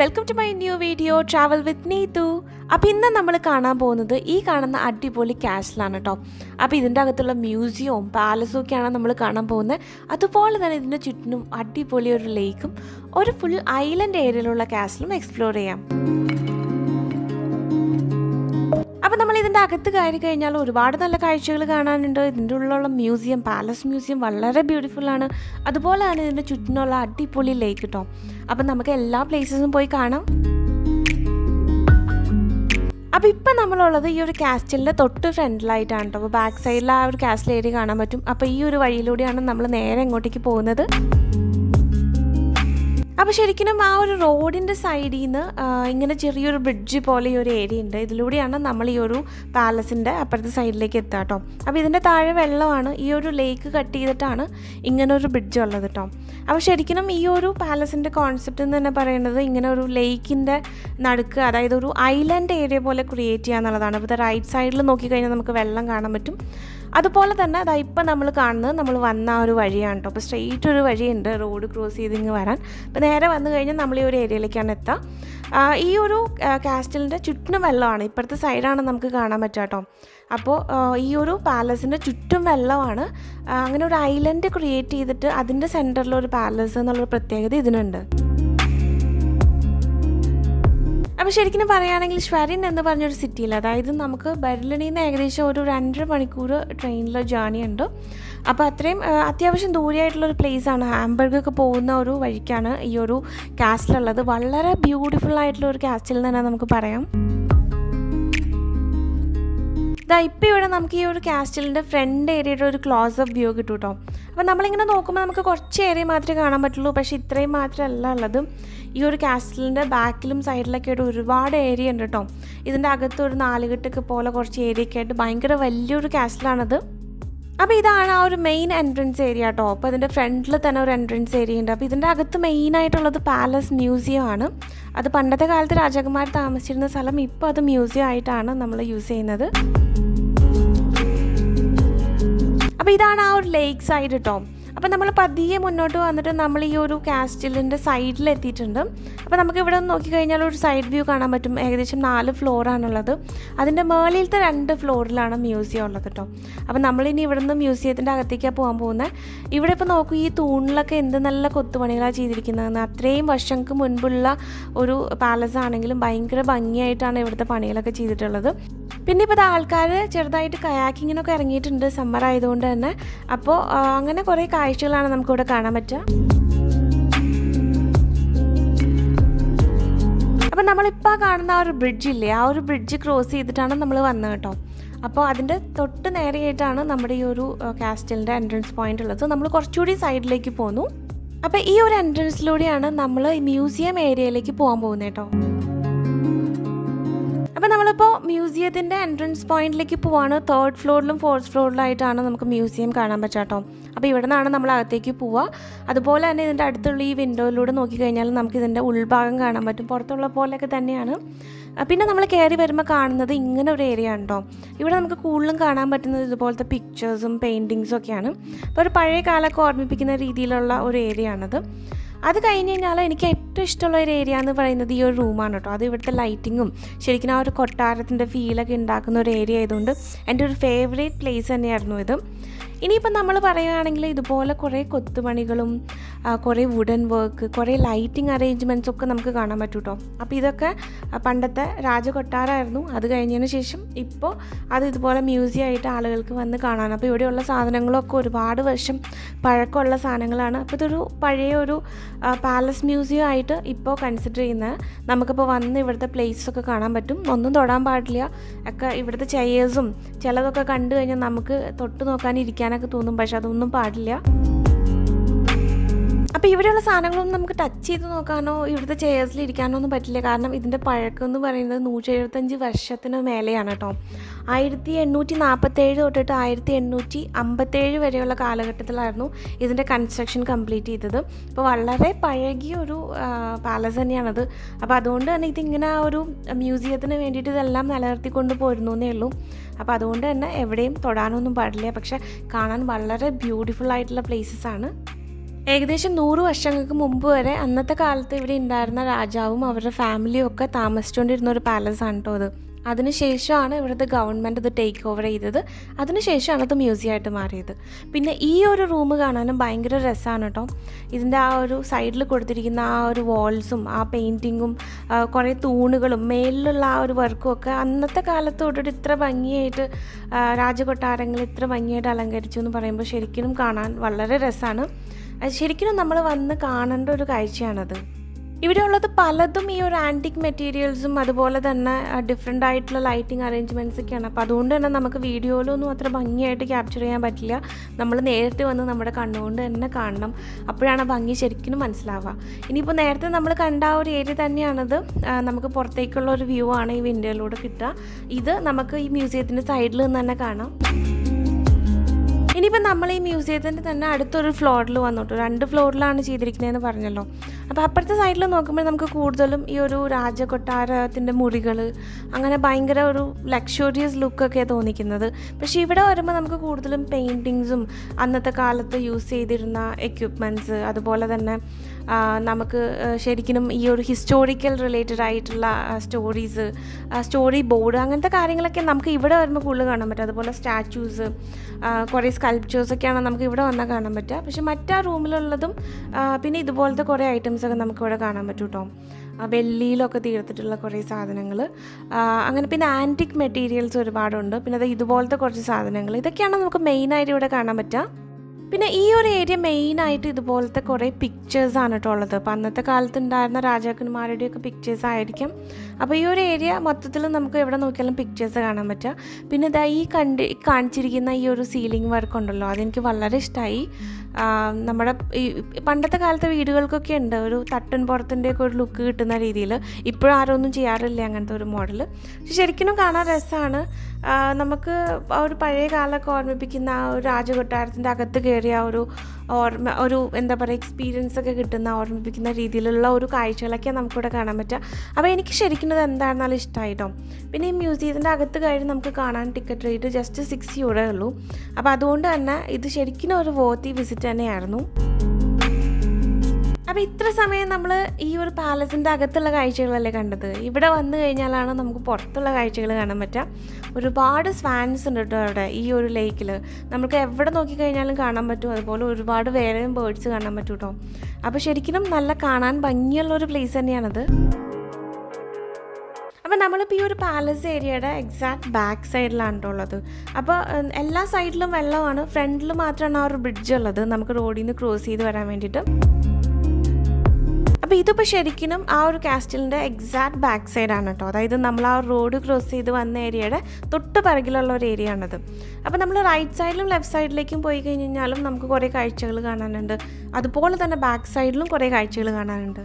welcome to my new video travel with Neethu അപ്പോൾ ഇന്ന് നമ്മൾ കാണാൻ പോകുന്നത് ഈ കാണുന്ന അടിപൊളി കാസ്റ്റിലാണ് കേട്ടോ അപ്പോൾ ഇതിൻ്റെ അകത്തുള്ള മ്യൂസിയവും പാലസും ഒക്കെയാണ് നമ്മൾ കാണാൻ പോകുന്നത് അതുപോലെ തന്നെ ഇതിൻ്റെ ചുറ്റിനും അടിപൊളി ഒരു ലേക്കും ഒരു ഫുൾ ഐലൻഡ് ഏരിയയിലുള്ള കാസ്റ്റിലും എക്സ്പ്ലോർ ചെയ്യാം അപ്പോൾ നമ്മൾ ഇതിൻ്റെ അകത്ത് കയറി കഴിഞ്ഞാൽ ഒരുപാട് നല്ല കാഴ്ചകൾ കാണാനുണ്ട് ഇതിൻ്റെ ഉള്ളിലുള്ള മ്യൂസിയം പാലസ് മ്യൂസിയം വളരെ ബ്യൂട്ടിഫുൾ ആണ് അതുപോലെ തന്നെ ഇതിൻ്റെ ചുറ്റിനുള്ള അടിപൊളി ലേക്ക് കേട്ടോ അപ്പം നമുക്ക് എല്ലാ പ്ലേസസും പോയി കാണാം അപ്പോൾ ഇപ്പം നമ്മളുള്ളത് ഈ ഒരു കാസ്റ്റലിൻ്റെ തൊട്ട് ഫ്രണ്ടിലായിട്ടാണ് കേട്ടോ അപ്പോൾ ബാക്ക് സൈഡിൽ ആ ഒരു കാസ്റ്റൽ ഏരിയ കാണാൻ പറ്റും അപ്പോൾ ഈ ഒരു വഴിയിലൂടെയാണ് നമ്മൾ നേരെ ഇങ്ങോട്ടേക്ക് പോകുന്നത് അപ്പോൾ ശരിക്കും ആ ഒരു റോഡിൻ്റെ സൈഡിൽ നിന്ന് ഇങ്ങനെ ചെറിയൊരു ബ്രിഡ്ജ് പോലെ ഈ ഒരു ഏരിയ ഉണ്ട് ഇതിലൂടെയാണ് നമ്മൾ ഈ ഒരു പാലസിൻ്റെ അപ്പുറത്തെ സൈഡിലേക്ക് എത്തുക കേട്ടോ അപ്പോൾ ഇതിൻ്റെ താഴെ വെള്ളമാണ് ഈ ഒരു ലേക്ക് കട്ട് ചെയ്തിട്ടാണ് ഇങ്ങനെ ഒരു ബ്രിഡ്ജ് ഉള്ളത് കേട്ടോ അപ്പോൾ ശരിക്കും ഈ ഒരു പാലസിൻ്റെ കോൺസെപ്റ്റ് എന്ന് തന്നെ പറയുന്നത് ഇങ്ങനെ ഒരു ലേക്കിൻ്റെ നടുക്ക് അതായത് ഒരു ഐലൻഡ് ഏരിയ പോലെ ക്രിയേറ്റ് ചെയ്യുക എന്നുള്ളതാണ് അപ്പോൾ റൈറ്റ് സൈഡിൽ നോക്കിക്കഴിഞ്ഞാൽ നമുക്ക് വെള്ളം കാണാൻ പറ്റും അതുപോലെ തന്നെ അതാ ഇപ്പം നമ്മൾ കാണുന്നത് നമ്മൾ വന്ന ആ ഒരു വഴിയാണ് കേട്ടോ അപ്പോൾ സ്ട്രെയിറ്റ് ഒരു വഴിയുണ്ട് റോഡ് ക്രോസ് ചെയ്ത് ഇങ്ങ് വരാൻ അപ്പോൾ നേരെ വന്നു കഴിഞ്ഞാൽ നമ്മൾ ഈ ഒരു ഏരിയയിലേക്കാണ് എത്തുക ഈ ഒരു കാസ്റ്റലിൻ്റെ ചുറ്റിനും വെള്ളമാണ് ഇപ്പോഴത്തെ സൈഡാണ് നമുക്ക് കാണാൻ പറ്റുക കേട്ടോ അപ്പോൾ ഈ ഒരു പാലസിൻ്റെ ചുറ്റും വെള്ളമാണ് അങ്ങനെ ഒരു ഐലൻഡ് ക്രിയേറ്റ് ചെയ്തിട്ട് അതിൻ്റെ സെൻറ്ററിൽ ഒരു പാലസ് എന്നുള്ളൊരു പ്രത്യേകത ഇതിനുണ്ട് അപ്പോൾ ശരിക്കും പറയുകയാണെങ്കിൽ ഷ്വരിൻ എന്ന് പറഞ്ഞൊരു സിറ്റിയിൽ അതായത് നമുക്ക് ബെർലിനിൽ നിന്ന് ഏകദേശം ഒരു രണ്ടര മണിക്കൂർ ട്രെയിനിൽ ജേർണി ഉണ്ട് അപ്പോൾ അത്രയും അത്യാവശ്യം ദൂരെയായിട്ടുള്ളൊരു പ്ലേസാണ് ഹാംബർഗൊക്കെ പോകുന്ന ഒരു വഴിക്കാണ് ഈ ഒരു കാസ്റ്റിലുള്ളത് വളരെ ബ്യൂട്ടിഫുൾ ആയിട്ടുള്ള ഒരു കാസ്റ്റിൽ തന്നെ നമുക്ക് പറയാം ഇതാ ഇപ്പോൾ ഇവിടെ നമുക്ക് ഈ ഒരു കാസ്റ്റലിൻ്റെ ഫ്രണ്ട് ഏരിയയുടെ ഒരു ക്ലോസ് അപ്പ് വ്യൂ കിട്ടും കേട്ടോ അപ്പോൾ നമ്മളിങ്ങനെ നോക്കുമ്പോൾ നമുക്ക് കുറച്ച് ഏരിയ മാത്രമേ കാണാൻ പറ്റുള്ളൂ പക്ഷേ ഇത്രയും മാത്രമല്ല ഉള്ളത് ഈ ഒരു കാസ്റ്റലിൻ്റെ ബാക്കിലും സൈഡിലൊക്കെ ആയിട്ട് ഒരുപാട് ഏരിയ ഉണ്ട് കേട്ടോ ഇതിൻ്റെ അകത്ത് ഒരു നാലുകെട്ടൊക്കെ പോലെ കുറച്ച് ഏരിയയൊക്കെ ആയിട്ട് ഭയങ്കര വലിയൊരു കാസ്റ്റലാണത് അപ്പോൾ ഇതാണ് ആ ഒരു മെയിൻ എൻട്രൻസ് ഏരിയ കേട്ടോ അപ്പോൾ ഇതിൻ്റെ ഫ്രണ്ടിൽ തന്നെ ഒരു എൻട്രൻസ് ഏരിയ ഉണ്ട് അപ്പോൾ ഇതിൻ്റെ അകത്ത് മെയിനായിട്ടുള്ളത് പാലസ് മ്യൂസിയം ആണ് അത് പണ്ടത്തെ കാലത്ത് രാജകുമാർ താമസിച്ചിരുന്ന സ്ഥലം ഇപ്പോൾ അത് മ്യൂസിയം ആയിട്ടാണ് നമ്മൾ യൂസ് ചെയ്യുന്നത് അപ്പോൾ ഇതാണ് ആ ഒരു ലേക്ക് സൈഡ് കേട്ടോ അപ്പോൾ നമ്മൾ പതിയെ മുന്നോട്ട് വന്നിട്ട് നമ്മൾ ഈ ഒരു കാസ്റ്റിലിൻ്റെ സൈഡിൽ എത്തിയിട്ടുണ്ട് അപ്പോൾ നമുക്ക് ഇവിടെ നിന്ന് നോക്കിക്കഴിഞ്ഞാൽ ഒരു സൈഡ് വ്യൂ കാണാൻ പറ്റും ഏകദേശം നാല് ഫ്ലോറാണുള്ളത് അതിൻ്റെ മേളിലത്തെ രണ്ട് ഫ്ലോറിലാണ് മ്യൂസിയം ഉള്ളത് കേട്ടോ അപ്പോൾ നമ്മളിനി ഇവിടെ നിന്ന് മ്യൂസിയത്തിൻ്റെ അകത്തേക്കാണ് പോകാൻ പോകുന്നത് ഇവിടെ ഇപ്പോൾ നോക്കൂ ഈ തൂണിലൊക്കെ എന്ത് നല്ല കൊത്തുപണികളാണ് ചെയ്തിരിക്കുന്നതെന്ന് അത്രയും വർഷങ്ങൾക്ക് മുൻപുള്ള ഒരു പാലസ് ആണെങ്കിലും ഭയങ്കര ഭംഗിയായിട്ടാണ് ഇവിടുത്തെ പണികളൊക്കെ ചെയ്തിട്ടുള്ളത് പിന്നെ ഇപ്പോൾ ആൾക്കാർ ചെറുതായിട്ട് കയാക്കിങ്ങിനൊക്കെ ഇറങ്ങിയിട്ടുണ്ട് സമ്മർ ആയതുകൊണ്ട് തന്നെ അപ്പോൾ അങ്ങനെ കുറേ കാഴ്ചകളാണ് നമുക്കിവിടെ കാണാൻ പറ്റുക അപ്പം നമ്മളിപ്പോൾ കാണുന്ന ആ ഒരു ബ്രിഡ്ജ് ഇല്ലേ ആ ഒരു ബ്രിഡ്ജ് ക്രോസ് ചെയ്തിട്ടാണ് നമ്മൾ വന്നത് കേട്ടോ അപ്പോൾ അതിൻ്റെ തൊട്ട് നേരെയായിട്ടാണ് നമ്മുടെ ഈ ഒരു കാസ്റ്റലിൻ്റെ എൻട്രൻസ് പോയിന്റ് ഉള്ളത് നമ്മൾ കുറച്ചുകൂടി സൈഡിലേക്ക് പോന്നു അപ്പോൾ ഈ ഒരു എൻട്രൻസിലൂടെയാണ് നമ്മൾ മ്യൂസിയം ഏരിയയിലേക്ക് പോകാൻ പോകുന്നത് കേട്ടോ അപ്പോൾ നമ്മളിപ്പോൾ മ്യൂസിയത്തിൻ്റെ എൻട്രൻസ് പോയിന്റിലേക്ക് പോവാണ് തേർഡ് ഫ്ലോറിലും ഫോർത്ത് ഫ്ലോറിലായിട്ടാണ് നമുക്ക് മ്യൂസിയം കാണാൻ പറ്റുക കേട്ടോ അപ്പോൾ ഇവിടെ നിന്നാണ് നമ്മൾ അകത്തേക്ക് പോവുക അതുപോലെ തന്നെ ഇതിൻ്റെ അടുത്തുള്ള ഈ വിൻഡോയിലൂടെ നോക്കിക്കഴിഞ്ഞാൽ നമുക്ക് ഇതിൻ്റെ ഉൾഭാഗം കാണാൻ പറ്റും പുറത്തുള്ള പോലെയൊക്കെ തന്നെയാണ് പിന്നെ നമ്മൾ കയറി വരുമ്പോൾ കാണുന്നത് ഇങ്ങനെ ഒരു ഏരിയ ഉണ്ടോ ഇവിടെ നമുക്ക് കൂടുതലും കാണാൻ പറ്റുന്നത് ഇതുപോലത്തെ പിക്ചേഴ്സും പെയിൻറ്റിങ്സും ഒക്കെയാണ് അപ്പോൾ ഒരു പഴയ കാലമൊക്കെ ഓർമ്മിപ്പിക്കുന്ന രീതിയിലുള്ള ഒരു ഏരിയ ആണത് അത് കഴിഞ്ഞ് കഴിഞ്ഞാൽ എനിക്ക് ഏറ്റവും ഇഷ്ടമുള്ള ഒരു ഏരിയ എന്ന് പറയുന്നത് ഈ ഒരു റൂമാണ് കേട്ടോ അത് ഇവിടുത്തെ ലൈറ്റിങ്ങും ശരിക്കും ആ ഒരു കൊട്ടാരത്തിൻ്റെ ഫീലൊക്കെ ഉണ്ടാക്കുന്ന ഒരു ഏരിയ ആയതുകൊണ്ട് എൻ്റെ ഒരു ഫേവറേറ്റ് പ്ലേസ് തന്നെയായിരുന്നു ഇത് ഇനിയിപ്പം നമ്മൾ പറയുകയാണെങ്കിൽ ഇതുപോലെ കുറേ കൊത്തുപണികളും കുറേ വുഡൻ വർക്ക് കുറേ ലൈറ്റിംഗ് അറേഞ്ച്മെൻറ്റ്സ് ഒക്കെ നമുക്ക് കാണാൻ പറ്റും കേട്ടോ അപ്പോൾ ഇതൊക്കെ പണ്ടത്തെ രാജകൊട്ടാരമായിരുന്നു അത് കഴിഞ്ഞതിന് ശേഷം ഇപ്പോൾ അത് ഇതുപോലെ മ്യൂസിയം ആയിട്ട് ആളുകൾക്ക് വന്ന് കാണാൻ അപ്പോൾ ഇവിടെയുള്ള സാധനങ്ങളൊക്കെ ഒരുപാട് വർഷം പഴക്കമുള്ള സാധനങ്ങളാണ് അപ്പോൾ ഇതൊരു പഴയ ഒരു പാലസ് മ്യൂസിയം ആയിട്ട് ഇപ്പോൾ കൺസിഡർ ചെയ്യുന്നത് നമുക്കിപ്പോൾ വന്ന് ഇവിടുത്തെ പ്ലേസസ് ഒക്കെ കാണാൻ പറ്റും ഒന്നും തൊടാൻ പാടില്ല ഒക്കെ ഇവിടുത്തെ ചെയേഴ്സും ചിലതൊക്കെ കണ്ടു കഴിഞ്ഞാൽ നമുക്ക് തൊട്ട് നോക്കാൻ ഇരിക്കാനൊക്കെ തോന്നും പക്ഷെ അതൊന്നും പാടില്ല അപ്പോൾ ഇവിടെയുള്ള സാധനങ്ങളൊന്നും നമുക്ക് ടച്ച് ചെയ്ത് നോക്കാനോ ഇവിടുത്തെ ചെയേഴ്സിൽ ഇരിക്കാനോ ഒന്നും പറ്റില്ല കാരണം ഇതിൻ്റെ പഴക്കം എന്ന് പറയുന്നത് നൂറ്റി എഴുപത്തഞ്ച് വർഷത്തിന് മേലെയാണ് കേട്ടോ ആയിരത്തി എണ്ണൂറ്റി നാൽപ്പത്തേഴ് തൊട്ടിട്ട് ആയിരത്തി എണ്ണൂറ്റി അമ്പത്തേഴ് വരെയുള്ള കാലഘട്ടത്തിലായിരുന്നു ഇതിൻ്റെ കൺസ്ട്രക്ഷൻ കംപ്ലീറ്റ് ചെയ്തത് അപ്പോൾ വളരെ പഴകിയ ഒരു പാലസ് തന്നെയാണത് അപ്പോൾ അതുകൊണ്ട് തന്നെ ഇതിങ്ങനെ ആ ഒരു മ്യൂസിയത്തിന് വേണ്ടിയിട്ട് ഇതെല്ലാം നിലനിർത്തിക്കൊണ്ട് പോരുന്നു എന്നേ ഉള്ളൂ അപ്പോൾ അതുകൊണ്ട് തന്നെ എവിടെയും തൊടാനൊന്നും പാടില്ല പക്ഷേ കാണാൻ വളരെ ബ്യൂട്ടിഫുൾ ആയിട്ടുള്ള പ്ലേസസ് ആണ് ഏകദേശം നൂറ് വർഷങ്ങൾക്ക് മുമ്പ് വരെ അന്നത്തെ കാലത്ത് ഇവിടെ ഉണ്ടായിരുന്ന രാജാവും അവരുടെ ഫാമിലിയും ഒക്കെ താമസിച്ചുകൊണ്ടിരുന്ന ഒരു പാലസാണ് കേട്ടോ അത് അതിനുശേഷമാണ് ഇവിടുത്തെ ഗവൺമെൻറ് ഇത് ടേക്ക് ഓവർ ചെയ്തത് അതിനുശേഷമാണ് ഇത് മ്യൂസിയം ആയിട്ട് മാറിയത് പിന്നെ ഈ ഒരു റൂം കാണാനും ഭയങ്കര രസമാണ് കേട്ടോ ഇതിൻ്റെ ആ ഒരു സൈഡിൽ കൊടുത്തിരിക്കുന്ന ആ ഒരു വാൾസും ആ പെയിൻറ്റിങ്ങും കുറേ തൂണുകളും മേലിലുള്ള ആ ഒരു വർക്കും ഒക്കെ അന്നത്തെ കാലത്ത് തൊട്ടിട്ട് ഇത്ര ഭംഗിയായിട്ട് ആ, രാജകൊട്ടാരങ്ങൾ ഇത്ര ഭംഗിയായിട്ട് അലങ്കരിച്ചു എന്ന് പറയുമ്പോൾ ശരിക്കും കാണാൻ വളരെ രസമാണ് അത് ശരിക്കും നമ്മൾ വന്ന് കാണേണ്ട ഒരു കാഴ്ചയാണത് ഇവിടെ ഉള്ളത് പലതും ഈ ഒരു ആൻറ്റിക് മെറ്റീരിയൽസും അതുപോലെ തന്നെ ഡിഫറെൻ്റ് ആയിട്ടുള്ള ലൈറ്റിംഗ് അറേഞ്ച്മെൻറ്റ്സ് ഒക്കെയാണ് അപ്പോൾ അതുകൊണ്ട് തന്നെ നമുക്ക് വീഡിയോയിലൊന്നും അത്ര ഭംഗിയായിട്ട് ക്യാപ്ചർ ചെയ്യാൻ പറ്റില്ല നമ്മൾ നേരിട്ട് വന്ന് നമ്മുടെ കണ്ണുകൊണ്ട് തന്നെ കാണണം അപ്പോഴാണ് ആ ഭംഗി ശരിക്കും മനസ്സിലാവുക ഇനിയിപ്പോൾ നേരത്തെ നമ്മൾ കണ്ട ആ ഒരു ഏരിയ തന്നെയാണിത് ആ, നമുക്ക് പുറത്തേക്കുള്ള ഒരു വ്യൂ ആണ് ഈ വിൻഡോയിലൂടെ കിട്ടുക ഇത് നമുക്ക് ഈ മ്യൂസിയത്തിൻ്റെ സൈഡിൽ നിന്ന് തന്നെ കാണാം ഇനിയിപ്പോൾ നമ്മൾ ഈ മ്യൂസിയത്തിൻ്റെ തന്നെ അടുത്തൊരു ഫ്ലോറിൽ വന്നിട്ടു രണ്ട് ഫ്ലോറിലാണ് ചെയ്തിരിക്കുന്നതെന്ന് പറഞ്ഞല്ലോ അപ്പോൾ അപ്പുറത്തെ സൈഡിൽ നോക്കുമ്പോൾ നമുക്ക് കൂടുതലും ഈ ഒരു രാജകൊട്ടാരത്തിൻ്റെ മുറികൾ അങ്ങനെ ഭയങ്കര ഒരു ലക്ഷറിയസ് ലുക്കൊക്കെ തോന്നിക്കുന്നത് പക്ഷേ ഇവിടെ വരുമ്പോൾ നമുക്ക് കൂടുതലും പെയിൻറ്റിങ്സും അന്നത്തെ കാലത്ത് യൂസ് ചെയ്തിരുന്ന എക്യുപ്മെൻറ്റ്സ് അതുപോലെ തന്നെ ആ, നമുക്ക് ആ, ശരിക്കും ഈ ഒരു ഹിസ്റ്റോറിക്കൽ റിലേറ്റഡ് ആയിട്ടുള്ള സ്റ്റോറീസ് സ്റ്റോറി ബോർഡ് അങ്ങനത്തെ കാര്യങ്ങളൊക്കെ നമുക്ക് ഇവിടെ വരുമ്പോൾ കൂടുതൽ കാണാൻ പറ്റും അതുപോലെ സ്റ്റാച്യൂസ് കുറേ സ്കൾപ്ചേഴ്സൊക്കെയാണ് നമുക്ക് ഇവിടെ വന്നാൽ കാണാൻ പറ്റുക പക്ഷെ മറ്റാ റൂമിലുള്ളതും ആ, പിന്നെ ഇതുപോലത്തെ കുറേ ഐറ്റംസ് ഒക്കെ നമുക്ക് ഇവിടെ കാണാൻ പറ്റും കേട്ടോ ആ, വെള്ളിയിലൊക്കെ തീർത്തിട്ടുള്ള കുറേ സാധനങ്ങൾ അങ്ങനെ പിന്നെ ആൻറ്റിക് മെറ്റീരിയൽസ് ഒരുപാടുണ്ട് പിന്നെ അത് ഇതുപോലത്തെ കുറച്ച് സാധനങ്ങൾ ഇതൊക്കെയാണ് നമുക്ക് മെയിനായിട്ട് ഇവിടെ കാണാൻ പറ്റുക പിന്നെ ഈ ഒരു ഏരിയ മെയിനായിട്ട് ഇതുപോലത്തെ കുറേ പിക്ചേഴ്സ് ആണ് കേട്ടോ ഉള്ളത് അപ്പോൾ അന്നത്തെ കാലത്ത് ഉണ്ടായിരുന്ന രാജാക്കന്മാരുടെയൊക്കെ പിക്ചേഴ്സ് ആയിരിക്കും അപ്പോൾ ഈ ഒരു ഏരിയ മൊത്തത്തിൽ നമുക്ക് എവിടെ നോക്കിയാലും പിക്ചേഴ്സ് കാണാൻ പറ്റുക പിന്നെ ഇതാ ഈ കണ്ട് കാണിച്ചിരിക്കുന്ന ഈ ഒരു സീലിംഗ് വർക്ക് ഉണ്ടല്ലോ അതെനിക്ക് വളരെ ഇഷ്ടമായി നമ്മുടെ ഈ പണ്ടത്തെ കാലത്തെ വീടുകൾക്കൊക്കെ ഉണ്ട് ഒരു തട്ടൻ പുറത്തിൻ്റെ ഒക്കെ ഒരു ലുക്ക് കിട്ടുന്ന രീതിയിൽ ഇപ്പോഴും ആരും ഒന്നും ചെയ്യാറില്ല അങ്ങനത്തെ ഒരു മോഡൽ പക്ഷെ ശരിക്കും കാണാൻ രസമാണ് ആ, നമുക്ക് ആ ഒരു പഴയ കാലമൊക്കെ ഓർമ്മിപ്പിക്കുന്ന ആ ഒരു രാജകൊട്ടാരത്തിൻ്റെ അകത്ത് കയറിയ ആ ഒരു ഓർമ്മ ഒരു എന്താ പറയുക എക്സ്പീരിയൻസ് ഒക്കെ കിട്ടുന്ന ഓർമ്മിപ്പിക്കുന്ന രീതിയിലുള്ള ഒരു കാഴ്ചകളൊക്കെ നമുക്കിവിടെ കാണാൻ പറ്റുക അപ്പോൾ എനിക്ക് ശരിക്കും ഇത് എന്തായിരുന്നാലും ഇഷ്ടമായിട്ടോ പിന്നെ ഈ മ്യൂസിയത്തിൻ്റെ അകത്ത് കഴിഞ്ഞ് നമുക്ക് കാണാൻ ticket rate just six euro ഉള്ളൂ അപ്പോൾ അതുകൊണ്ട് തന്നെ ഇത് ശരിക്കും ഒരു വോത്തി വിസിറ്റ് തന്നെയായിരുന്നു അപ്പോൾ ഇത്ര സമയം നമ്മൾ ഈ ഒരു പാലസിൻ്റെ അകത്തുള്ള കാഴ്ചകളല്ലേ കണ്ടത് ഇവിടെ വന്നു കഴിഞ്ഞാലാണ് നമുക്ക് പുറത്തുള്ള കാഴ്ചകൾ കാണാൻ പറ്റുക ഒരുപാട് സ്വാൻസ് ഉണ്ട് കേട്ടോ അവിടെ ഈ ഒരു ലേക്കിൽ നമുക്ക് എവിടെ നോക്കിക്കഴിഞ്ഞാലും കാണാൻ പറ്റും അതുപോലെ ഒരുപാട് വേറെയും ബേർഡ്സ് കാണാൻ പറ്റും കേട്ടോ അപ്പോൾ ശരിക്കും നല്ല കാണാൻ ഭംഗിയുള്ള ഒരു പ്ലേസ് തന്നെയാണത് അപ്പോൾ നമ്മളിപ്പോൾ ഈ ഒരു പാലസ് ഏരിയയുടെ എക്സാക്ട് ബാക്ക് സൈഡിലാണ് ട്ടോ ഉള്ളത് അപ്പോൾ ഉം, എല്ലാ സൈഡിലും വെള്ളമാണ് ഫ്രണ്ടിൽ മാത്രമാണ് ആ ഒരു ബ്രിഡ്ജ് ഉള്ളത് നമുക്ക് റോഡിൽ നിന്ന് ക്രോസ് ചെയ്ത് വരാൻ വേണ്ടിയിട്ട് അപ്പോൾ ഇതിപ്പോൾ ശരിക്കും ആ ഒരു കാസ്റ്റലിൻ്റെ എക്സാക്ട് ബാക്ക് സൈഡാണ് കേട്ടോ അതായത് നമ്മൾ ആ റോഡ് ക്രോസ് ചെയ്ത് വന്ന ഏരിയയുടെ തൊട്ട് പിറകിലുള്ള ഒരു ഏരിയ ആണത് അപ്പോൾ നമ്മൾ റൈറ്റ് സൈഡിലും ലെഫ്റ്റ് സൈഡിലേക്കും പോയി കഴിഞ്ഞ് കഴിഞ്ഞാലും നമുക്ക് കുറേ കാഴ്ചകൾ കാണാനുണ്ട് അതുപോലെ തന്നെ ബാക്ക് സൈഡിലും കുറേ കാഴ്ചകൾ കാണാനുണ്ട്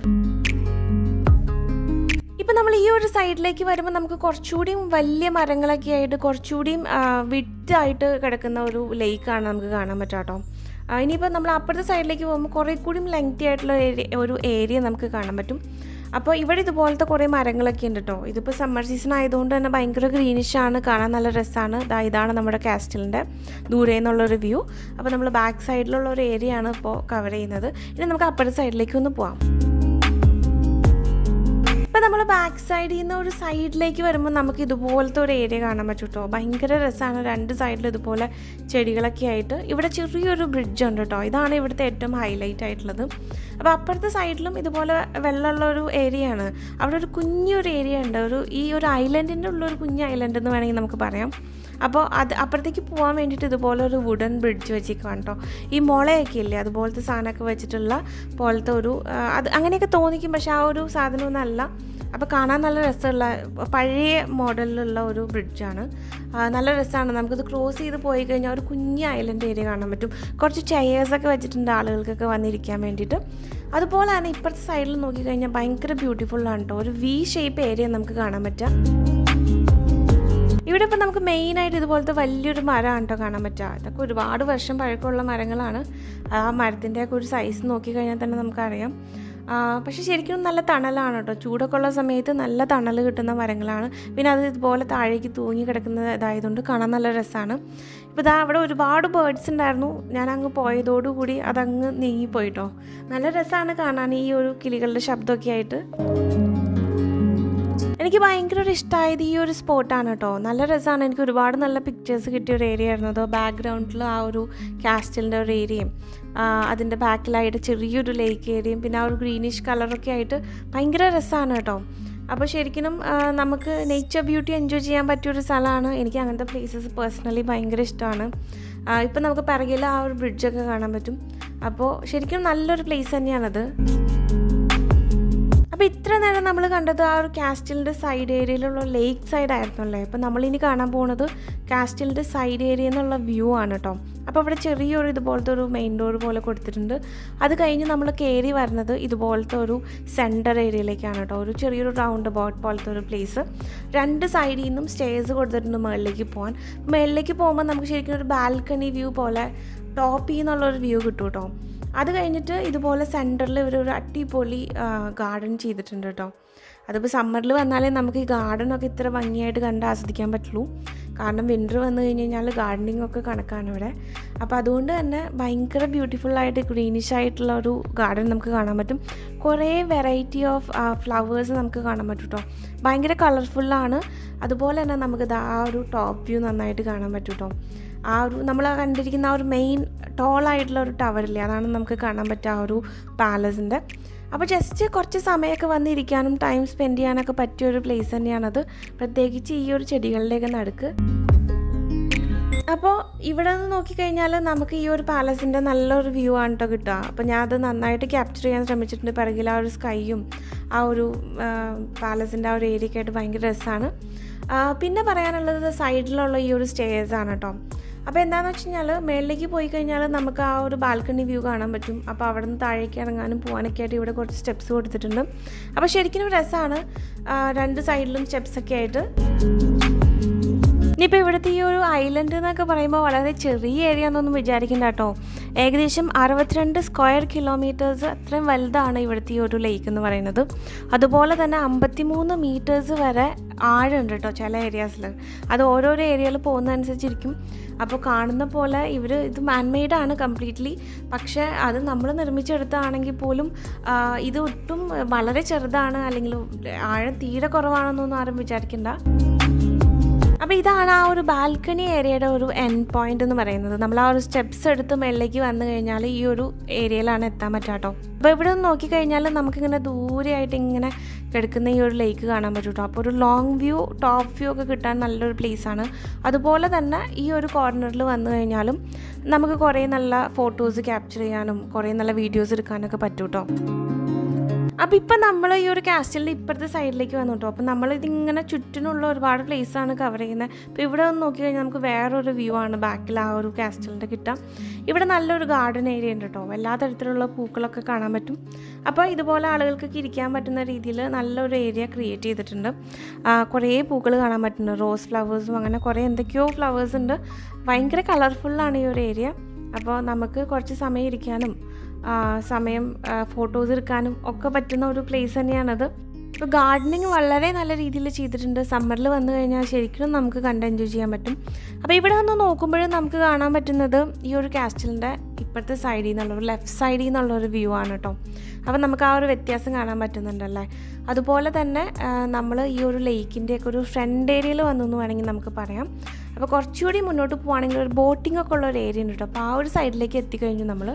ഇപ്പം നമ്മൾ ഈ ഒരു സൈഡിലേക്ക് വരുമ്പോൾ നമുക്ക് കുറച്ചുകൂടിയും വലിയ മരങ്ങളൊക്കെ ആയിട്ട് കുറച്ചുകൂടിയും വിട്ടായിട്ട് കിടക്കുന്ന ഒരു ലേക്കാണ് നമുക്ക് കാണാൻ പറ്റുക കേട്ടോ ആ, ഇനിയിപ്പോൾ നമ്മൾ അപ്പുറത്തെ സൈഡിലേക്ക് പോകുമ്പോൾ കുറേ കൂടിയും ലെങ്തി ആയിട്ടുള്ള ഏരി- ഒരു ഏരിയ നമുക്ക് കാണാൻ പറ്റും അപ്പോൾ ഇവിടെ ഇതുപോലത്തെ കുറേ മരങ്ങളൊക്കെ ഉണ്ട് കേട്ടോ ഇതിപ്പോൾ സമ്മർ സീസൺ ആയതുകൊണ്ട് തന്നെ ഭയങ്കര ഗ്രീനിഷ് ആണ് കാണാൻ നല്ല രസമാണ് ദാ ഇതാണ് നമ്മുടെ കാസ്റ്റലിൻ്റെ ദൂരെ നിന്നുള്ളൊരു വ്യൂ അപ്പോൾ നമ്മൾ ബാക്ക് സൈഡിലുള്ള ഒരു ഏരിയ ആണ് ഇപ്പോൾ കവർ ചെയ്യുന്നത് ഇനി നമുക്ക് അപ്പുറത്തെ സൈഡിലേക്ക് ഒന്ന് പോവാം ഇപ്പം നമ്മൾ ബാക്ക് സൈഡിൽ നിന്ന് ഒരു സൈഡിലേക്ക് വരുമ്പോൾ നമുക്ക് ഇതുപോലത്തെ ഒരു ഏരിയ കാണാൻ പറ്റും കേട്ടോ ഭയങ്കര രസമാണ് രണ്ട് സൈഡിൽ ഇതുപോലെ ചെടികളൊക്കെ ആയിട്ട് ഇവിടെ ചെറിയൊരു ബ്രിഡ്ജ് ഉണ്ട് കേട്ടോ ഇതാണ് ഇവിടുത്തെ ഏറ്റവും ഹൈലൈറ്റ് ആയിട്ടുള്ളത് അപ്പോൾ അപ്പുറത്തെ സൈഡിലും ഇതുപോലെ വെള്ളമുള്ള ഒരു ഏരിയ ആണ് അവിടെ ഒരു കുഞ്ഞൊരു ഏരിയ ഉണ്ട് ഒരു ഈ ഒരു ഐലൻഡിൻ്റെ ഉള്ള ഒരു കുഞ്ഞ് ഐലൻഡ് എന്ന് വേണമെങ്കിൽ നമുക്ക് പറയാം അപ്പോൾ അത് അപ്പുറത്തേക്ക് പോകാൻ വേണ്ടിയിട്ട് ഇതുപോലെ ഒരു വുഡൻ ബ്രിഡ്ജ് വെച്ചേക്കാണ് കേട്ടോ ഈ മുളയൊക്കെ ഇല്ലേ അതുപോലത്തെ സാധനമൊക്കെ വെച്ചിട്ടുള്ള പോലത്തെ ഒരു ആ, അത് അങ്ങനെയൊക്കെ തോന്നിക്കും പക്ഷെ ആ ഒരു സാധനമൊന്നും അല്ല അപ്പോൾ കാണാൻ നല്ല രസമുള്ള പഴയ മോഡലിലുള്ള ഒരു ബ്രിഡ്ജാണ് നല്ല രസമാണ് നമുക്കിത് ക്രോസ് ചെയ്ത് പോയി കഴിഞ്ഞാൽ ഒരു കുഞ്ഞ് ഐലൻഡ് ഏരിയ കാണാൻ പറ്റും കുറച്ച് ചെയേഴ്സൊക്കെ വെച്ചിട്ടുണ്ട് ആളുകൾക്കൊക്കെ വന്നിരിക്കാൻ വേണ്ടിയിട്ട് അതുപോലെ തന്നെ ഇപ്പുറത്തെ സൈഡിൽ നോക്കിക്കഴിഞ്ഞാൽ ഭയങ്കര ബ്യൂട്ടിഫുള്ളാണ് കേട്ടോ ഒരു വി ഷേപ്പ് ഏരിയ നമുക്ക് കാണാൻ പറ്റുക ഇവിടെ ഇപ്പം നമുക്ക് മെയിനായിട്ട് ഇതുപോലത്തെ വലിയൊരു മരമാണ് കേട്ടോ കാണാൻ പറ്റുക ഇതൊക്കെ ഒരുപാട് വർഷം പഴക്കമുള്ള മരങ്ങളാണ് ആ മരത്തിൻ്റെയൊക്കെ ഒരു സൈസ് നോക്കിക്കഴിഞ്ഞാൽ തന്നെ നമുക്കറിയാം പക്ഷേ ശരിക്കും നല്ല തണലാണ് കേട്ടോ ചൂടൊക്കെ ഉള്ള സമയത്ത് നല്ല തണൽ കിട്ടുന്ന മരങ്ങളാണ് പിന്നെ അത് ഇതുപോലെ താഴേക്ക് തൂങ്ങി കിടക്കുന്ന ഇതായതുകൊണ്ട് കാണാൻ നല്ല രസമാണ് ഇപ്പോൾ ഇതാ അവിടെ ഒരുപാട് ബേർഡ്സ് ഉണ്ടായിരുന്നു ഞാൻ അങ്ങ് പോയതോടുകൂടി അതങ്ങ് നീങ്ങിപ്പോയിട്ടോ നല്ല രസമാണ് കാണാൻ ഈ ഒരു കിളികളുടെ ശബ്ദമൊക്കെ ആയിട്ട് എനിക്ക് ഭയങ്കര ഒരു ഇഷ്ടമായത് ഈ ഒരു സ്പോട്ടാണ് കേട്ടോ നല്ല രസമാണ് എനിക്ക് ഒരുപാട് നല്ല പിക്ചേഴ്സ് കിട്ടിയ ഒരു ഏരിയ ആയിരുന്നു അത് ബാക്ക്ഗ്രൗണ്ടിൽ ആ ഒരു കാസ്റ്റലിൻ്റെ ഒരു ഏരിയയും അതിൻ്റെ ബാക്കിലായിട്ട് ചെറിയൊരു ലേക്ക് ഏരിയയും പിന്നെ ആ ഒരു ഗ്രീനിഷ് കളറൊക്കെ ആയിട്ട് ഭയങ്കര രസമാണ് കേട്ടോ അപ്പോൾ ശരിക്കും നമുക്ക് നേച്ചർ ബ്യൂട്ടി എൻജോയ് ചെയ്യാൻ പറ്റിയൊരു സ്ഥലമാണ് എനിക്ക് അങ്ങനത്തെ പ്ലേസസ് പേഴ്സണലി ഭയങ്കര ഇഷ്ടമാണ് ഇപ്പം നമുക്ക് പിറകിൽ ആ ഒരു ബ്രിഡ്ജൊക്കെ കാണാൻ പറ്റും അപ്പോൾ ശരിക്കും നല്ലൊരു പ്ലേസ് തന്നെയാണത് അപ്പോൾ ഇത്ര നേരം നമ്മൾ കണ്ടത് ആ ഒരു കാസ്റ്റലിൻ്റെ സൈഡ് ഏരിയയിലുള്ള ലേക്ക് സൈഡ് ആയിരുന്നു അല്ലേ അപ്പോൾ നമ്മളിനി കാണാൻ പോകുന്നത് കാസ്റ്റലിൻ്റെ സൈഡ് ഏരിയ എന്നുള്ള വ്യൂ ആണ് കേട്ടോ അപ്പോൾ ഇവിടെ ചെറിയൊരു ഇതുപോലത്തെ ഒരു മെയിൻ ഡോർ പോലെ കൊടുത്തിട്ടുണ്ട് അത് കഴിഞ്ഞ് നമ്മൾ കയറി വരുന്നത് ഇതുപോലത്തെ ഒരു സെൻറ്റർ ഏരിയയിലേക്കാണ് കേട്ടോ ഒരു ചെറിയൊരു റൗണ്ട് ബോട്ട് പോലത്തെ ഒരു പ്ലേസ് രണ്ട് സൈഡിൽ നിന്നും സ്റ്റേഴ്സ് കൊടുത്തിട്ടുണ്ട് മുകളിലേക്ക് പോകാൻ മുകളിലേക്ക് പോകുമ്പോൾ നമുക്ക് ശരിക്കും ഒരു ബാൽക്കണി വ്യൂ പോലെ ടോപ്പിൽ നിന്നുള്ളൊരു വ്യൂ കിട്ടും കേട്ടോ അത് കഴിഞ്ഞിട്ട് ഇതുപോലെ സെൻറ്ററിൽ ഇവർ ഒരു അടിപൊളി ഗാർഡൻ ചെയ്തിട്ടുണ്ട് കേട്ടോ അതിപ്പോൾ സമ്മറിൽ വന്നാലേ നമുക്ക് ഈ ഗാർഡനൊക്കെ ഇത്ര ഭംഗിയായിട്ട് കണ്ട് ആസ്വദിക്കാൻ പറ്റുള്ളൂ കാരണം വിൻ്റർ വന്നു കഴിഞ്ഞ് കഴിഞ്ഞാൽ ഗാർഡനിങ് ഒക്കെ കണക്കാണ് ഇവിടെ അപ്പോൾ അതുകൊണ്ട് തന്നെ ഭയങ്കര ബ്യൂട്ടിഫുള്ളായിട്ട് ഗ്രീനിഷ് ആയിട്ടുള്ള ഒരു ഗാർഡൻ നമുക്ക് കാണാൻ പറ്റും കുറേ വെറൈറ്റി ഓഫ് ഫ്ലവേഴ്സ് നമുക്ക് കാണാൻ പറ്റും കേട്ടോ ഭയങ്കര കളർഫുള്ളാണ് അതുപോലെ തന്നെ നമുക്ക് ആ ഒരു ടോപ്പ് വ്യൂ നന്നായിട്ട് കാണാൻ പറ്റും കേട്ടോ ആ ഒരു നമ്മൾ കണ്ടിരിക്കുന്ന ആ ഒരു മെയിൻ ടോളായിട്ടുള്ള ഒരു ടവറില്ലേ അതാണ് നമുക്ക് കാണാൻ പറ്റുക ആ ഒരു പാലസിൻ്റെ അപ്പോൾ ജസ്റ്റ് കുറച്ച് സമയമൊക്കെ വന്നിരിക്കാനും ടൈം സ്പെൻഡ് ചെയ്യാനൊക്കെ പറ്റിയ ഒരു പ്ലേസ് തന്നെയാണത് പ്രത്യേകിച്ച് ഈ ഒരു ചെടികളുടെയൊക്കെ നടുക്ക് അപ്പോൾ ഇവിടെ നിന്ന് നോക്കിക്കഴിഞ്ഞാൽ നമുക്ക് ഈ ഒരു പാലസിൻ്റെ നല്ലൊരു വ്യൂ ആണ് കേട്ടോ കിട്ടുക അപ്പോൾ ഞാൻ അത് നന്നായിട്ട് ക്യാപ്ചർ ചെയ്യാൻ ശ്രമിച്ചിട്ടുണ്ട് പിറകിൽ ആ ഒരു സ്കൈയും ആ ഒരു പാലസിൻ്റെ ആ ഒരു ഏരിയയൊക്കെ ആയിട്ട് ഭയങ്കര രസമാണ് പിന്നെ പറയാനുള്ളത് സൈഡിലുള്ള ഈ ഒരു സ്റ്റേഴ്സ് ആണ് കേട്ടോ അപ്പോൾ എന്താണെന്ന് വെച്ച് കഴിഞ്ഞാൽ മേളിലേക്ക് പോയി കഴിഞ്ഞാൽ നമുക്ക് ആ ഒരു ബാൽക്കണി വ്യൂ കാണാൻ പറ്റും അപ്പോൾ അവിടെ നിന്ന് താഴേക്ക് ഇറങ്ങാനും പോകാനൊക്കെ ആയിട്ട് ഇവിടെ കുറച്ച് സ്റ്റെപ്സ് കൊടുത്തിട്ടുണ്ട് അപ്പോൾ ശരിക്കും രസമാണ് രണ്ട് സൈഡിലും സ്റ്റെപ്സൊക്കെ ആയിട്ട് ഇനിയിപ്പോൾ ഇവിടുത്തെ ഈ ഒരു ഐലൻഡ് എന്നൊക്കെ പറയുമ്പോൾ വളരെ ചെറിയ ഏരിയ എന്നൊന്നും വിചാരിക്കണ്ട കേട്ടോ ഏകദേശം അറുപത്തിരണ്ട് സ്ക്വയർ കിലോമീറ്റേഴ്സ് അത്രയും വലുതാണ് ഇവിടുത്തെ ഈ ഒരു ലേക്ക് എന്ന് പറയുന്നത് അതുപോലെ തന്നെ അമ്പത്തിമൂന്ന് മീറ്റേഴ്സ് വരെ ആഴമുണ്ട് കേട്ടോ ചില ഏരിയാസിൽ അത് ഓരോരോ ഏരിയയിൽ പോകുന്നതനുസരിച്ചിരിക്കും അപ്പോൾ കാണുന്ന പോലെ ഇവർ ഇത് മാൻമെയ്ഡാണ് കംപ്ലീറ്റ്ലി പക്ഷേ അത് നമ്മൾ നിർമ്മിച്ചെടുത്താണെങ്കിൽ പോലും ഇത് ഒട്ടും വളരെ ചെറുതാണ് അല്ലെങ്കിൽ ആഴം തീരെ കുറവാണെന്നൊന്നും ആരും വിചാരിക്കണ്ട അപ്പോൾ ഇതാണ് ആ ഒരു ബാൽക്കണി ഏരിയയുടെ ഒരു എൻ പോയിന്റ് എന്ന് പറയുന്നത് നമ്മൾ ആ ഒരു സ്റ്റെപ്സ് എടുത്ത് മേളിലേക്ക് വന്നു കഴിഞ്ഞാൽ ഈ ഒരു ഏരിയയിലാണ് എത്താൻ പറ്റാട്ടോ അപ്പോൾ ഇവിടെ നിന്ന് നോക്കിക്കഴിഞ്ഞാൽ നമുക്കിങ്ങനെ ദൂരെയായിട്ട് ഇങ്ങനെ കിടക്കുന്ന ഈ ഒരു ലേക്ക് കാണാൻ പറ്റും കേട്ടോ അപ്പോൾ ഒരു ലോങ് വ്യൂ ടോപ്പ് വ്യൂ ഒക്കെ കിട്ടാൻ നല്ലൊരു പ്ലേസാണ് അതുപോലെ തന്നെ ഈ ഒരു കോർണറിൽ വന്നു കഴിഞ്ഞാലും നമുക്ക് കുറേ നല്ല ഫോട്ടോസ് ക്യാപ്ചർ ചെയ്യാനും കുറേ നല്ല വീഡിയോസ് എടുക്കാനൊക്കെ പറ്റും കേട്ടോ അപ്പോൾ ഇപ്പം നമ്മൾ ഈ ഒരു കാസ്റ്റലിൻ്റെ ഇപ്പുറത്തെ സൈഡിലേക്ക് വന്നു കേട്ടോ അപ്പോൾ നമ്മളിതിങ്ങനെ ചുറ്റിനുള്ള ഒരുപാട് പ്ലേസാണ് കവർ ചെയ്യുന്നത് അപ്പോൾ ഇവിടെ ഒന്ന് നോക്കി കഴിഞ്ഞാൽ നമുക്ക് വേറൊരു വ്യൂ ആണ് ബാക്കിൽ ആ ഒരു കാസ്റ്റലിൻ്റെ കിട്ടാം ഇവിടെ നല്ലൊരു ഗാർഡൻ ഏരിയ ഉണ്ട് കേട്ടോ എല്ലാ തരത്തിലുള്ള പൂക്കളൊക്കെ കാണാൻ പറ്റും അപ്പോൾ ഇതുപോലെ ആളുകൾക്കൊക്കെ ഇരിക്കാൻ പറ്റുന്ന രീതിയിൽ നല്ലൊരു ഏരിയ ക്രിയേറ്റ് ചെയ്തിട്ടുണ്ട് കുറേ പൂക്കൾ കാണാൻ പറ്റുന്നുണ്ട് റോസ് ഫ്ലവേഴ്സും അങ്ങനെ കുറേ എന്തൊക്കെയോ ഫ്ലവേഴ്സ് ഉണ്ട് ഭയങ്കര കളർഫുള്ളാണ് ഈ ഒരു ഏരിയ അപ്പോൾ നമുക്ക് കുറച്ച് സമയം ഇരിക്കാനും സമയം ഫോട്ടോസ് എടുക്കാനും ഒക്കെ പറ്റുന്ന ഒരു പ്ലേസ് തന്നെയാണത് ഇപ്പോൾ ഗാർഡനിങ് വളരെ നല്ല രീതിയിൽ ചെയ്തിട്ടുണ്ട് സമ്മറിൽ വന്നു കഴിഞ്ഞാൽ ശരിക്കും നമുക്ക് കണ്ട് എൻജോയ് ചെയ്യാൻ പറ്റും അപ്പോൾ ഇവിടെ വന്ന് നോക്കുമ്പോഴും നമുക്ക് കാണാൻ പറ്റുന്നത് ഈ ഒരു കാസ്റ്റലിൻ്റെ ഇപ്പോഴത്തെ സൈഡിൽ നിന്നുള്ള ഒരു ലെഫ്റ്റ് സൈഡിൽ നിന്നുള്ള ഒരു വ്യൂ ആണ് കേട്ടോ അപ്പോൾ നമുക്ക് ആ ഒരു വ്യത്യാസം കാണാൻ പറ്റുന്നുണ്ടല്ലേ അതുപോലെ തന്നെ നമ്മൾ ഈ ഒരു ലേക്കിൻ്റെയൊക്കെ ഒരു ഫ്രണ്ട് ഏരിയയിൽ വന്നു എന്ന് വേണമെങ്കിൽ നമുക്ക് പറയാം അപ്പോൾ കുറച്ചുകൂടി മുന്നോട്ട് പോവുകയാണെങ്കിൽ ഒരു ബോട്ടിംഗ് ഒക്കെ ഉള്ള ഒരു ഏരിയ ഉണ്ട് കേട്ടോ അപ്പോൾ ആ ഒരു സൈഡിലേക്ക് എത്തിക്കഴിഞ്ഞു നമ്മൾ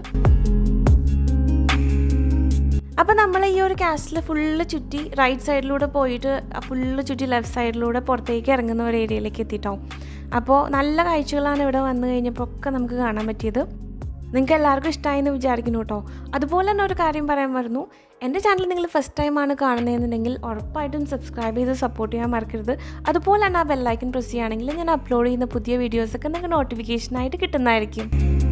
അപ്പോൾ നമ്മൾ ഈ ഒരു കാസ്റ്റിൽ ഫുള്ള് ചുറ്റി റൈറ്റ് സൈഡിലൂടെ പോയിട്ട് ഫുള്ള് ചുറ്റി ലെഫ്റ്റ് സൈഡിലൂടെ പുറത്തേക്ക് ഇറങ്ങുന്ന ഒരു ഏരിയയിലേക്ക് എത്തിയിട്ടോ അപ്പോൾ നല്ല കാഴ്ചകളാണ് ഇവിടെ വന്നു കഴിഞ്ഞപ്പോൾ ഒക്കെ നമുക്ക് കാണാൻ പറ്റിയത് നിങ്ങൾക്ക് എല്ലാവർക്കും ഇഷ്ടമായി എന്ന് വിചാരിക്കുന്നു കേട്ടോ അതുപോലെ തന്നെ ഒരു കാര്യം പറയാൻ വരുന്നു എൻ്റെ ചാനൽ നിങ്ങൾ ഫസ്റ്റ് ടൈമാണ് കാണുന്നതെന്നുണ്ടെങ്കിൽ ഉറപ്പായിട്ടും സബ്സ്ക്രൈബ് ചെയ്ത് സപ്പോർട്ട് ചെയ്യാൻ മറക്കരുത് അതുപോലെ തന്നെ ആ ബെല്ലൈക്കൻ പ്രസ് ചെയ്യുകയാണെങ്കിൽ ഞാൻ അപ്ലോഡ് ചെയ്യുന്ന പുതിയ വീഡിയോസൊക്കെ നിങ്ങൾക്ക് നോട്ടിഫിക്കേഷനായിട്ട് കിട്ടുന്നതായിരിക്കും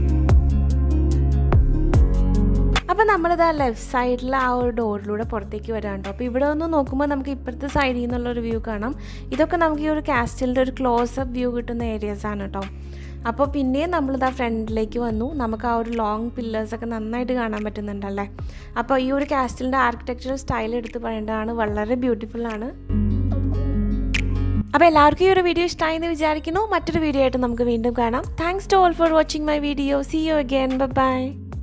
അപ്പോൾ നമ്മളിത് ആ ലെഫ്റ്റ് സൈഡിൽ ആ ഒരു ഡോറിലൂടെ പുറത്തേക്ക് വരാം കേട്ടോ അപ്പോൾ ഇവിടെ ഒന്ന് നോക്കുമ്പോൾ നമുക്ക് ഇപ്പുറത്തെ സൈഡിൽ നിന്നുള്ളൊരു വ്യൂ കാണാം ഇതൊക്കെ നമുക്ക് ഈ ഒരു കാസ്റ്റലിൻ്റെ ഒരു ക്ലോസ് അപ്പ് വ്യൂ കിട്ടുന്ന ഏരിയാസ് ആണ് കേട്ടോ അപ്പോൾ പിന്നെയും നമ്മളിതാ ഫ്രണ്ടിലേക്ക് വന്നു നമുക്ക് ആ ഒരു ലോങ് പില്ലേഴ്സൊക്കെ നന്നായിട്ട് കാണാൻ പറ്റുന്നുണ്ടല്ലേ അപ്പോൾ ഈ ഒരു കാസ്റ്റലിൻ്റെ ആർക്കിടെക്ചറൽ സ്റ്റൈൽ എടുത്ത് പറയേണ്ടതാണ് വളരെ ബ്യൂട്ടിഫുൾ ആണ് അപ്പോൾ എല്ലാവർക്കും ഈ ഒരു വീഡിയോ ഇഷ്ടമായി എന്ന് വിചാരിക്കുന്നു മറ്റൊരു വീഡിയോ ആയിട്ട് നമുക്ക് വീണ്ടും കാണാം thanks to all for watching my video see you again by